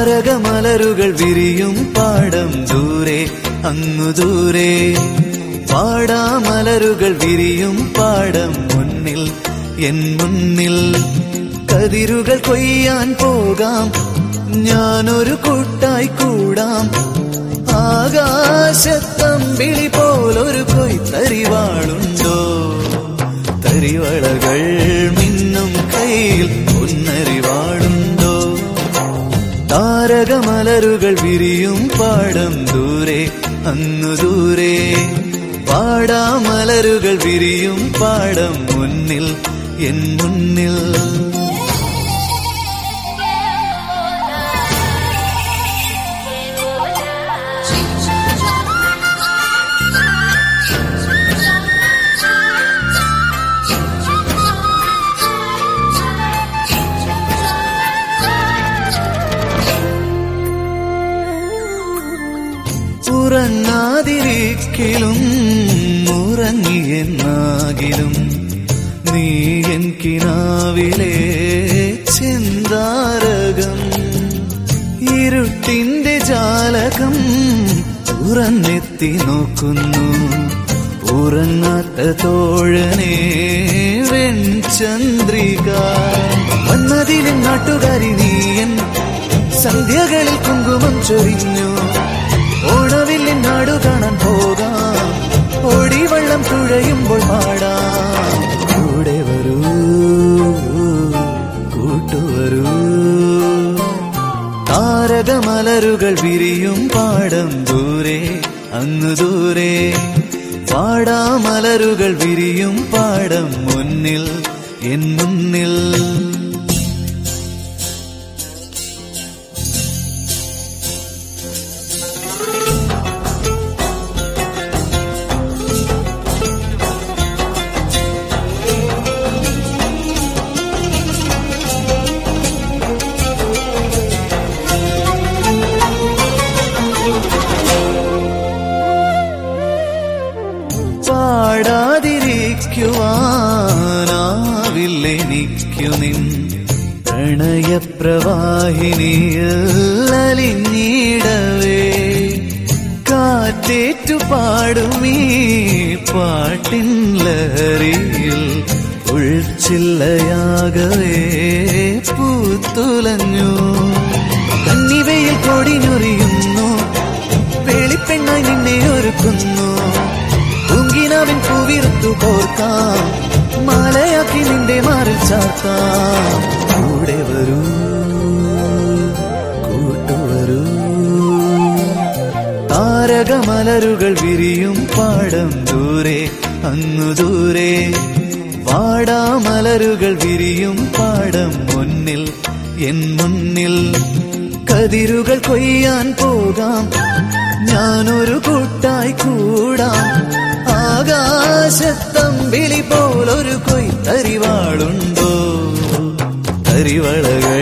താരകമലരുകൾ വിരിയും പാടം ദൂരെ അങ്ങു ദൂരെ പാടാമലരുകൾ വിരിയും പാടം മുന്നിൽ എൻ മുന്നിൽ കതിരുകൾ കൊയ്യാൻ പോകാം ഞാനൊരു കൂട്ടായി കൂടാം ആകാശത്തമ്പിളി പോലൊരു കൊയ്ത്തരിവാളുണ്ടോ തരിവളകൾ മിന്നും കയ്യിൽ പൊന്നരിവാളുണ്ടോ താരകമലരുകൾ വിരിയും പാടം ദൂരെ അങ്ങു ദൂരെ പാടാമലരുകൾ വിരിയും പാടം മുന്നിൽ എൻ മുന്നിൽ ഉറങ്ങാതിരിക്കലും ഉറങ്ങിയെന്നാകിലും നീ എൻ കിനാവിലെ ചിന്താരകം ഇരുട്ടിന്റെ ജാലകം തുറന്നെത്തി നോക്കുന്നു ഉറങ്ങാത്ത തോഴനെ വെൺചന്ദ്രിക വന്നതിലും നാട്ടുകാരി നീയൻ സന്ധ്യകളിൽ കുങ്കുമം ചൊരിഞ്ഞു ഓണവില്ലിൻ നാടു കാണാൻ പോകാം ഓടിവെള്ളം തുഴയുമ്പോൾ പാടാം കൂടെ വരൂ കൂട്ടുവരൂ താരകമലരുകൾ വിരിയും പാടം ദൂരെ അങ്ങു ദൂരെ പാടാമലരുകൾ വിരിയും പാടം മുന്നിൽ എൻ മുന്നിൽ പാടാതിരിക്കുവാനാവില്ലെനിക്കു നിൻ പ്രണയപ്രവാഹിനിയലിഞ്ഞിടവേ കാറ്റേറ്റു പാടുമീ പാട്ടിൻ ലഹരിയിൽ ഉൾച്ചില്ലയാകവേ പൂത്തുലഞ്ഞു കന്നിവയിൽ കൊടിഞ്ഞൊറിയുന്നു വെളിപ്പെണ്ണായി നിന്നെ ഒരുക്കുന്നു പൂങ്കിനാവിൻ പൂവിറുത്തു കോർക്കാം മാലയാക്കി നിന്റെ മാറിൽ ചാർത്താം കൂടെ വരൂ കൂട്ടുവരൂ താരകമലരുകൾ വിരിയും പാടം ദൂരെ അങ്ങു ദൂരെ വാടാമലരുകൾ വിരിയും പാടം മുന്നിൽ എൻ മുന്നിൽ കതിരുകൾ കൊയ്യാൻ പോകാം ഞാനൊരു കൂട്ടായി കൂടാം ആകാശത്തമ്പിളി പോലൊരു കൊയ്ത്തരിവാളുണ്ടോ തരിവളകൾ